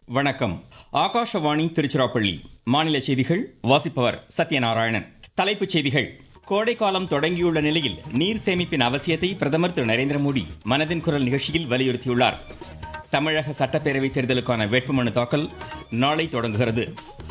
வணக்கம் ஆகாஷவாணி திருச்சிராப்பள்ளி மாநில செய்திகள் வாசிப்பவர் சத்யநாராயணன் தலைப்புச் செய்திகள் கோடைக்காலம் தொடங்கியுள்ள நிலையில் நீர் சேமிப்பின் அவசியத்தை பிரதமர் திரு நரேந்திர மோடி மனதின் குரல் நிகழ்ச்சியில் வலியுறுத்தியுள்ளார் தமிழக சட்டப்பேரவைத் தேர்தலுக்கான வேட்புமனு தாக்கல் நாளை தொடங்குகிறது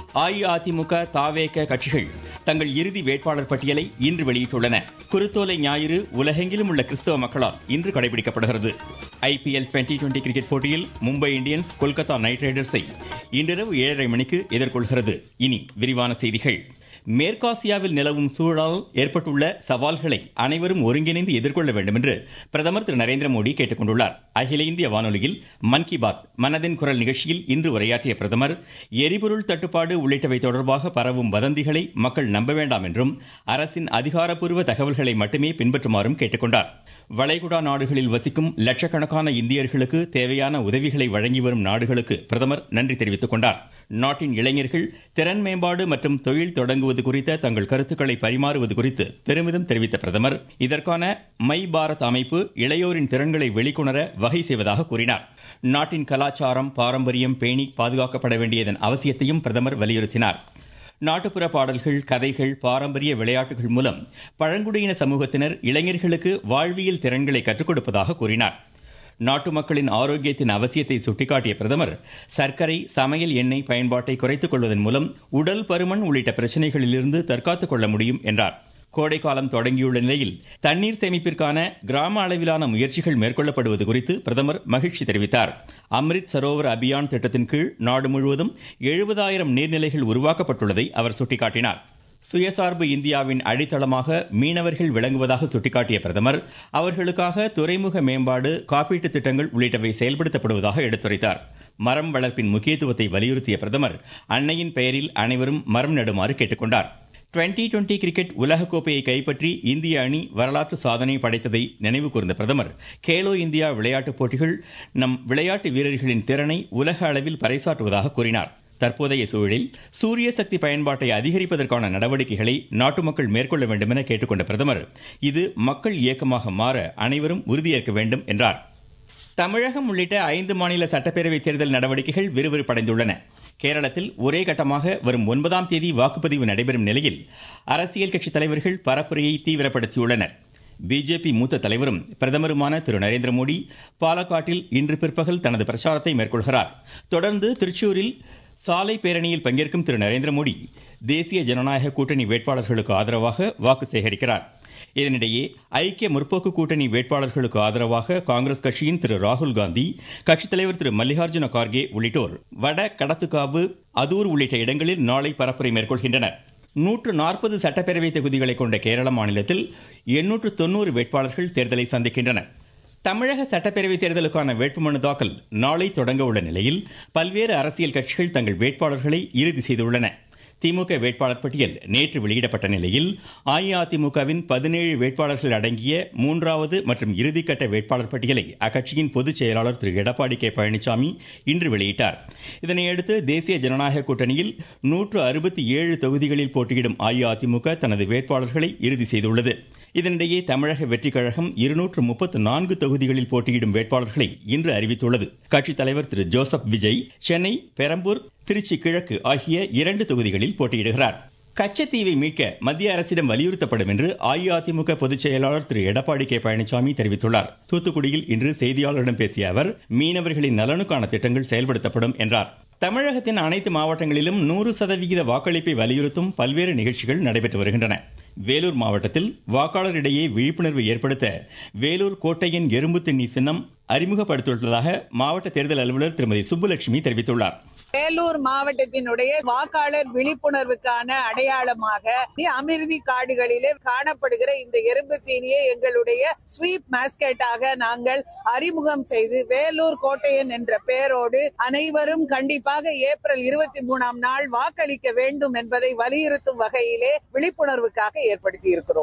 அஇஅதிமுக தாவேக கட்சிகள் தங்கள் இறுதி வேட்பாளர் பட்டியலை இன்று வெளியிட்டுள்ளன குருத்தோலை ஞாயிறு உலகெங்கிலும் உள்ள கிறிஸ்தவ மக்களால் இன்று கடைபிடிக்கப்படுகிறது ஐபிஎல் டுவெண்டி டுவெண்டி கிரிக்கெட் போட்டியில் மும்பை இந்தியன்ஸ் கொல்கத்தா நைட் ரைடர்ஸை இன்றிரவு ஏழரை மணிக்கு எதிர்கொள்கிறது இனி விரிவான செய்திகள் மேற்காசியாவில் நிலவும் சூழலால் ஏற்பட்டுள்ள சவால்களை அனைவரும் ஒருங்கிணைந்து எதிர்கொள்ள வேண்டும் என்று பிரதமர் திரு நரேந்திர மோடி கேட்டுக் கொண்டுள்ளார் அகில இந்திய வானொலியில் மன் கி பாத் மனதின் குரல் நிகழ்ச்சியில் இன்று உரையாற்றிய பிரதமர் எரிபொருள் தட்டுப்பாடு உள்ளிட்டவை தொடர்பாக பரவும் வதந்திகளை மக்கள் நம்ப வேண்டாம் என்றும் அரசின் அதிகாரப்பூர்வ தகவல்களை மட்டுமே பின்பற்றுமாறும் கேட்டுக்கொண்டார் வளைகுடா நாடுகளில் வசிக்கும் லட்சக்கணக்கான இந்தியர்களுக்கு தேவையான உதவிகளை வழங்கி வரும் நாடுகளுக்கு பிரதமர் நன்றி தெரிவித்துக் கொண்டார் நாட்டின் இளைஞர்கள் திறன் மேம்பாடு மற்றும் தொழில் தொடங்குவது குறித்த தங்கள் கருத்துக்களை பரிமாறுவது குறித்து பெருமிதம் தெரிவித்த பிரதமர் இதற்கான மை பாரத் அமைப்பு இளையோரின் திறன்களை வெளிக்கொணர வகை செய்வதாக கூறினார் நாட்டின் கலாச்சாரம் பாரம்பரியம் பேணி பாதுகாக்கப்பட வேண்டியதன் அவசியத்தையும் பிரதமர் வலியுறுத்தினார் நாட்டுப்புற பாடல்கள் கதைகள் பாரம்பரிய விளையாட்டுகள் மூலம் பழங்குடியின சமூகத்தினர் இளைஞர்களுக்கு வாழ்வியல் திறன்களை கற்றுக் கொடுப்பதாக கூறினார் நாட்டு மக்களின் ஆரோக்கியத்தின் அவசியத்தை சுட்டிக்காட்டிய பிரதமர் சர்க்கரை சமையல் எண்ணெய் பயன்பாட்டை குறைத்துக் கொள்வதன் மூலம் உடல் பருமன் உள்ளிட்ட பிரச்சனைகளிலிருந்து தற்காத்துக் கொள்ள முடியும் என்றார் கோடைக்காலம் தொடங்கியுள்ள நிலையில் தண்ணீர் சேமிப்பிற்கான கிராம அளவிலான முயற்சிகள் மேற்கொள்ளப்படுவது குறித்து பிரதமர் மகிழ்ச்சி தெரிவித்தார் அம்ரித் சரோவர் அபியான் திட்டத்தின் கீழ் நாடு முழுவதும் எழுபதாயிரம் நீர்நிலைகள் உருவாக்கப்பட்டுள்ளதை அவர் சுட்டிக்காட்டினார் சுயசார்பு இந்தியாவின் அடித்தளமாக மீனவர்கள் விளங்குவதாக சுட்டிக்காட்டிய பிரதமர் அவர்களுக்காக துறைமுக மேம்பாடு காப்பீட்டு திட்டங்கள் உள்ளிட்டவை செயல்படுத்தப்படுவதாக எடுத்துரைத்தார் மரம் வளர்ப்பின் முக்கியத்துவத்தை வலியுறுத்திய பிரதமர் அன்னையின் பெயரில் அனைவரும் மரம் நடுமாறு கேட்டுக்கொண்டார் டுவெண்டி டுவெண்டி கிரிக்கெட் உலகக்கோப்பையை கைப்பற்றி இந்திய அணி வரலாற்று சாதனை படைத்ததை நினைவு கூர்ந்த பிரதமர் கேலோ இந்தியா விளையாட்டுப் போட்டிகள் நம் விளையாட்டு வீரர்களின் திறனை உலக அளவில் பறைசாற்றுவதாக கூறினார் தற்போதைய சூழலில் சூரிய சக்தி பயன்பாட்டை அதிகரிப்பதற்கான நடவடிக்கைகளை நாட்டு மக்கள் மேற்கொள்ள வேண்டும் என கேட்டுக்கொண்ட பிரதமர் இது மக்கள் இயக்கமாக மாற அனைவரும் உறுதியேற்க வேண்டும் என்றார் தமிழகம் உள்ளிட்ட ஐந்து மாநில சட்டப்பேரவை தேர்தல் நடவடிக்கைகள் விறுவிறுப்படைந்துள்ளன கேரளத்தில் ஒரே கட்டமாக வரும் ஒன்பதாம் தேதி வாக்குப்பதிவு நடைபெறும் நிலையில் அரசியல் கட்சி தலைவர்கள் பரப்புரையை தீவிரப்படுத்தியுள்ளனர் பிஜேபி மூத்த தலைவரும் பிரதமருமான திரு நரேந்திர மோடி பாலக்காட்டில் இன்று பிற்பகல் தனது பிரச்சாரத்தை மேற்கொள்கிறார் தொடர்ந்து திருச்சூரில் சாலை பேரணியில் பங்கேற்கும் திரு நரேந்திர மோடி தேசிய ஜனநாயக கூட்டணி வேட்பாளர்களுக்கு ஆதரவாக வாக்கு சேகரிக்கிறார் இதனிடையே ஐக்கிய முற்போக்கு கூட்டணி வேட்பாளர்களுக்கு ஆதரவாக காங்கிரஸ் கட்சியின் திரு ராகுல் காந்தி கட்சித் தலைவர் திரு மல்லிகார்ஜுன கார்கே உள்ளிட்டோர் வட கடத்துக்காவு அதூர் உள்ளிட்ட இடங்களில் நாளை பரப்புரை மேற்கொள்கின்றனர் நூற்று நாற்பது சட்டப்பேரவை தொகுதிகளை கொண்ட கேரள மாநிலத்தில் எண்ணூற்று தொன்னூறு வேட்பாளர்கள் தேர்தலை சந்திக்கின்றனர் தமிழக சட்டப்பேரவை தேர்தலுக்கான வேட்புமனு தாக்கல் நாளை தொடங்க உள்ள நிலையில் பல்வேறு அரசியல் கட்சிகள் தங்கள் வேட்பாளர்களை இறுதி செய்துள்ளன திமுக வேட்பாளர் பட்டியல் நேற்று வெளியிடப்பட்ட நிலையில் அஇஅதிமுகவின் பதினேழு வேட்பாளர்கள் அடங்கிய மூன்றாவது மற்றும் இறுதிக்கட்ட வேட்பாளர் பட்டியலை அக்கட்சியின் பொதுச் செயலாளர் திரு எடப்பாடி கே பழனிசாமி இன்று வெளியிட்டார் இதனையடுத்து தேசிய ஜனநாயக கூட்டணியில் நூற்று அறுபத்தி ஏழு தொகுதிகளில் போட்டியிடும் அஇஅதிமுக தனது வேட்பாளர்களை இறுதி செய்துள்ளது இதனிடையே தமிழக வெற்றிக் கழகம் இருநூற்று முப்பத்து நான்கு தொகுதிகளில் போட்டியிடும் வேட்பாளர்களை இன்று அறிவித்துள்ளது கட்சித் தலைவர் திரு ஜோசப் விஜய் சென்னை பெரம்பூர் திருச்சி கிழக்கு ஆகிய இரண்டு தொகுதிகளில் போட்டியிடுகிறார் கச்சத்தீவை மீட்க மத்திய அரசிடம் வலியுறுத்தப்படும் என்று அஇஅதிமுக பொதுச் செயலாளர் திரு எடப்பாடி கே பழனிசாமி தெரிவித்துள்ளார் தூத்துக்குடியில் இன்று செய்தியாளர்களிடம் பேசிய அவர் மீனவர்களின் நலனுக்கான திட்டங்கள் செயல்படுத்தப்படும் என்றார் தமிழகத்தின் அனைத்து மாவட்டங்களிலும் நூறு சதவிகித வாக்களிப்பை வலியுறுத்தும் பல்வேறு நிகழ்ச்சிகள் நடைபெற்று வருகின்றன வேலூர் மாவட்டத்தில் வாக்காளரிடையே விழிப்புணர்வு ஏற்படுத்த வேலூர் கோட்டையின் எறும்பு திண்ணி சின்னம் அறிமுகப்படுத்தியுள்ளதாக மாவட்ட தேர்தல் அலுவலர் திருமதி சுப்புலட்சுமி தெரிவித்துள்ளார் வேலூர் மாவட்டத்தினுடைய வாக்காளர் விழிப்புணர்வுக்கான அடையாளமாக அமிர்தி காடுகளிலே காணப்படுகிற இந்த எறும்பு தீனியை எங்களுடைய ஸ்வீப் மாஸ்கெட்டாக நாங்கள் அறிமுகம் செய்து வேலூர் கோட்டையன் என்ற பெயரோடு அனைவரும் கண்டிப்பாக ஏப்ரல் இருபத்தி மூணாம் நாள் வாக்களிக்க வேண்டும் என்பதை வலியுறுத்தும் வகையிலே விழிப்புணர்வுக்காக ஏற்படுத்தி இருக்கிறோம்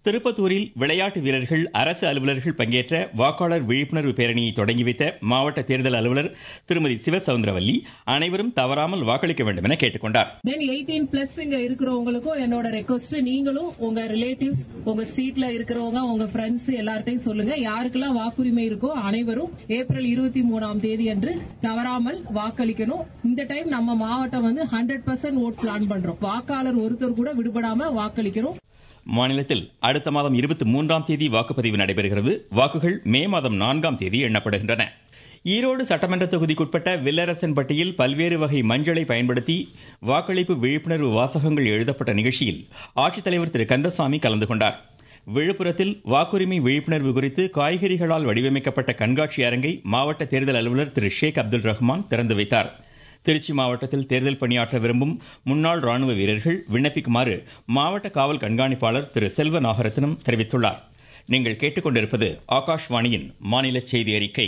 திருப்பத்தூரில் விளையாட்டு வீரர்கள் அரசு அலுவலர்கள் பங்கேற்ற வாக்காளர் விழிப்புணர்வு பேரணியை தொடங்கி வைத்த மாவட்ட தேர்தல் அலுவலர் திருமதி சிவசவுந்தரவல்லி அனைவரும் தவறாமல் வாக்களிக்க வேண்டும் என கேட்டுக்கொண்டார் தென் எயிட்டீன் பிளஸ் இங்க இருக்கிறவங்களுக்கும் என்னோட ரெக்வஸ்ட் நீங்களும் உங்க ரிலேட்டிவ்ஸ் உங்க ஸ்ட்ரீட்ல இருக்கிறவங்க உங்க ஃப்ரெண்ட்ஸ் எல்லார்ட்டையும் சொல்லுங்க யாருக்கெல்லாம் வாக்குரிமை இருக்கோ அனைவரும் ஏப்ரல் இருபத்தி மூணாம் தேதி அன்று தவறாமல் வாக்களிக்கணும் இந்த டைம் நம்ம மாவட்டம் வந்து ஹண்ட்ரட் பர்சன்ட் ஓட் பிளான் பண்றோம் வாக்காளர் ஒருத்தர் கூட விடுபடாம வாக்களிக்கணும் மாநிலத்தில் அடுத்த மாதம் இருபத்தி மூன்றாம் தேதி வாக்குப்பதிவு நடைபெறுகிறது வாக்குகள் மே மாதம் நான்காம் தேதி எண்ணப்படுகின்றன ஈரோடு சட்டமன்ற தொகுதிக்குட்பட்ட வில்லரசன்பட்டியில் பல்வேறு வகை மஞ்சளை பயன்படுத்தி வாக்களிப்பு விழிப்புணர்வு வாசகங்கள் எழுதப்பட்ட நிகழ்ச்சியில் ஆட்சித்தலைவர் திரு கந்தசாமி கலந்து கொண்டார் விழுப்புரத்தில் வாக்குரிமை விழிப்புணர்வு குறித்து காய்கறிகளால் வடிவமைக்கப்பட்ட கண்காட்சி அரங்கை மாவட்ட தேர்தல் அலுவலர் திரு ஷேக் அப்துல் ரஹ்மான் திறந்து வைத்தார் திருச்சி மாவட்டத்தில் தேர்தல் பணியாற்ற விரும்பும் முன்னாள் ராணுவ வீரர்கள் விண்ணப்பிக்குமாறு மாவட்ட காவல் கண்காணிப்பாளர் திரு செல்வ நாகரத்னம் தெரிவித்துள்ளார் நீங்கள் கேட்டுக்கொண்டிருப்பது ஆகாஷ்வாணியின் மாநில செய்தி அறிக்கை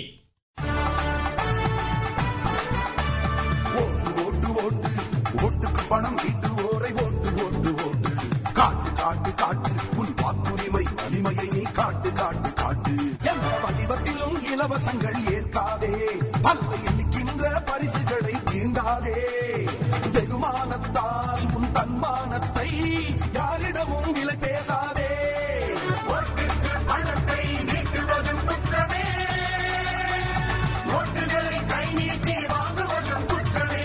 ஓட்டு ஓட்டு ஓட்டு ஓட்டுக்கு பணம் ஈட்டுவோரை ஓட்டு ஓட்டு ஓட்டு காட்டு காட்டு காட்டு உன் வாக்குரிமை வலிமையை நீ காட்டு காட்டு காட்டு எந்த வடிவத்திலும் இலவசங்கள் ஏற்காதே பல்ல எண்ணிக்கின்ற பரிசுகளை தீண்டாதே வெகுமானத்தால் உன் தன்மானத்தை யாரிடமும் விலை பேசாதே ஓட்டுக்கு பணத்தை நீட்டுவதும் குற்றமே ஓட்டுகளை கை நீட்டி வாங்குவதும் குற்றமே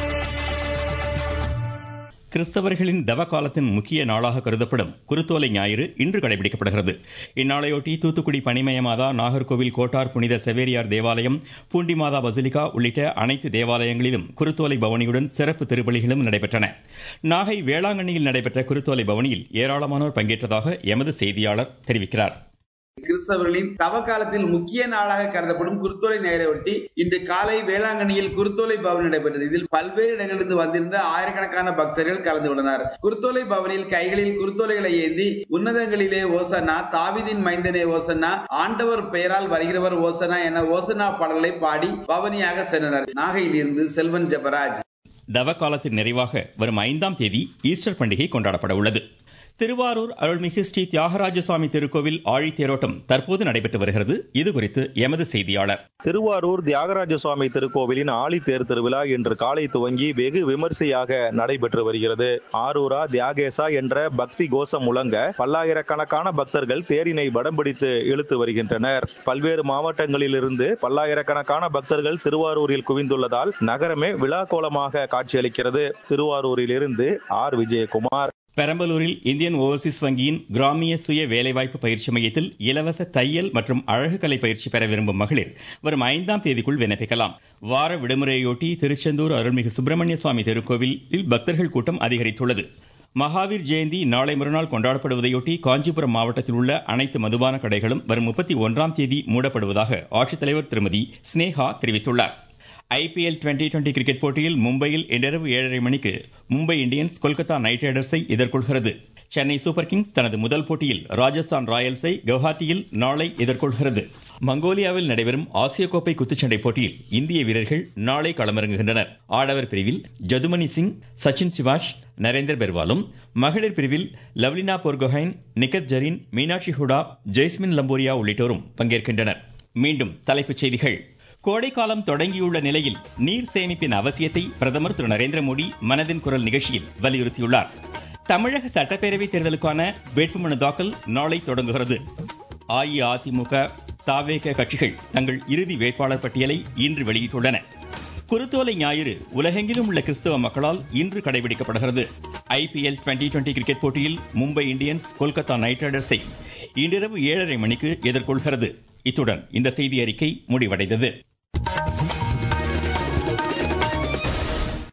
கிறிஸ்தவர்களின் தவ காலத்தின் முக்கிய நாளாக கருதப்படும் குருத்தோலை ஞாயிறு இன்று கடைபிடிக்கப்படுகிறது இந்நாளையொட்டி தூத்துக்குடி பனிமயமாதா நாகர்கோவில் கோட்டார் புனித செவேரியார் தேவாலயம் பூண்டிமாதா பசிலிகா உள்ளிட்ட அனைத்து தேவாலயங்களிலும் குருத்தோலை பவனியுடன் சிறப்பு திருப்பலிகளும் நடைபெற்றன நாகை வேளாங்கண்ணியில் நடைபெற்ற குருத்தோலை பவனியில் ஏராளமானோர் பங்கேற்றதாக எமது செய்தியாளர் தெரிவிக்கிறார் கிறிஸ்தவர்களின் தவ காலத்தில் முக்கிய நாளாக கருதப்படும் குருத்தோலை நேரையொட்டி இன்று காலை வேளாங்கண்ணியில் குருத்தோலை பவன் நடைபெற்றது இதில் பல்வேறு இடங்களிலிருந்து வந்திருந்த ஆயிரக்கணக்கான பக்தர்கள் கலந்து கொண்டனர் குருத்தோலை பவனில் கைகளில் குருத்தோலைகளை ஏந்தி உன்னதங்களிலே ஓசனா தாவிதின் மைந்தனே ஓசனா ஆண்டவர் பெயரால் வருகிறவர் ஓசனா என ஓசனா பாடல்களை பாடி பவனியாக சென்றனர் நாகையிலிருந்து செல்வன் ஜெபராஜ் தவ காலத்தின் நிறைவாக வரும் ஐந்தாம் தேதி ஈஸ்டர் பண்டிகை கொண்டாடப்பட உள்ளது திருவாரூர் அருள்மிகு ஸ்ரீ தியாகராஜ சுவாமி திருக்கோவில் ஆழித்தேரோட்டம் தற்போது நடைபெற்று வருகிறது இது குறித்து எமது செய்தியாளர் திருவாரூர் தியாகராஜ சுவாமி திருக்கோவிலின் ஆழித்தேர் திருவிழா இன்று காலை துவங்கி வெகு விமர்சையாக நடைபெற்று வருகிறது ஆரூரா தியாகேசா என்ற பக்தி கோஷம் முழங்க பல்லாயிரக்கணக்கான பக்தர்கள் தேரினை வடம் பிடித்து இழுத்து வருகின்றனர் பல்வேறு மாவட்டங்களிலிருந்து பல்லாயிரக்கணக்கான பக்தர்கள் திருவாரூரில் குவிந்துள்ளதால் நகரமே விழா கோலமாக காட்சியளிக்கிறது திருவாரூரிலிருந்து ஆர் விஜயகுமார் பெரம்பலூரில் இந்தியன் ஓவர்சீஸ் வங்கியின் கிராமிய சுய வேலைவாய்ப்பு பயிற்சி மையத்தில் இலவச தையல் மற்றும் அழகுக்கலை பயிற்சி பெற விரும்பும் மகளிர் வரும் ஐந்தாம் தேதிக்குள் விண்ணப்பிக்கலாம் வார விடுமுறையொட்டி திருச்செந்தூர் அருள்மிகு சுப்பிரமணிய சுவாமி திருக்கோவிலில் பக்தர்கள் கூட்டம் அதிகரித்துள்ளது மகாவீர் ஜெயந்தி நாளை மறுநாள் கொண்டாடப்படுவதையொட்டி காஞ்சிபுரம் மாவட்டத்தில் உள்ள அனைத்து மதுபான கடைகளும் வரும் முப்பத்தி ஒன்றாம் தேதி மூடப்படுவதாக ஆட்சித்தலைவர் திருமதி ஸ்னேகா தெரிவித்துள்ளார் ஐபிஎல் டுவெண்டி டுவெண்டி கிரிக்கெட் போட்டியில் மும்பையில் இன்றிரவு ஏழரை மணிக்கு மும்பை இந்தியன்ஸ் கொல்கத்தா நைட் ரைடர்ஸை எதிர்கொள்கிறது சென்னை சூப்பர் கிங்ஸ் தனது முதல் போட்டியில் ராஜஸ்தான் ராயல்ஸை கவுஹாத்தியில் நாளை எதிர்கொள்கிறது மங்கோலியாவில் நடைபெறும் ஆசிய கோப்பை குத்துச்சண்டை போட்டியில் இந்திய வீரர்கள் நாளை களமிறங்குகின்றனர் ஆடவர் பிரிவில் ஜதுமணி சிங் சச்சின் சிவாஜ் நரேந்தர் பெர்வாலும் மகளிர் பிரிவில் லவ்லினா போர்கோஹைன் நிகத் ஜரீன் மீனாட்சி ஹுடா ஜெய்ஸ்மின் லம்போரியா உள்ளிட்டோரும் பங்கேற்கின்றனர் மீண்டும் தலைப்புச் செய்திகள் கோடைக்காலம் தொடங்கியுள்ள நிலையில் நீர் சேமிப்பின் அவசியத்தை பிரதமர் திரு நரேந்திர மோடி மனதின் குரல் நிகழ்ச்சியில் வலியுறுத்தியுள்ளார் தமிழக சட்டப்பேரவைத் தேர்தலுக்கான வேட்புமனு தாக்கல் நாளை தொடங்குகிறது அஇஅதிமுக தாவேக கட்சிகள் தங்கள் இறுதி வேட்பாளர் பட்டியலை இன்று வெளியிட்டுள்ளன குருத்தோலை ஞாயிறு உலகெங்கிலும் உள்ள கிறிஸ்தவ மக்களால் இன்று கடைபிடிக்கப்படுகிறது ஐபிஎல் டுவெண்டி டுவெண்டி கிரிக்கெட் போட்டியில் மும்பை இந்தியன்ஸ் கொல்கத்தா நைட் ரைடர்ஸை இன்றிரவு ஏழரை மணிக்கு எதிர்கொள்கிறது இத்துடன் இந்த செய்தி அறிக்கை முடிவடைந்தது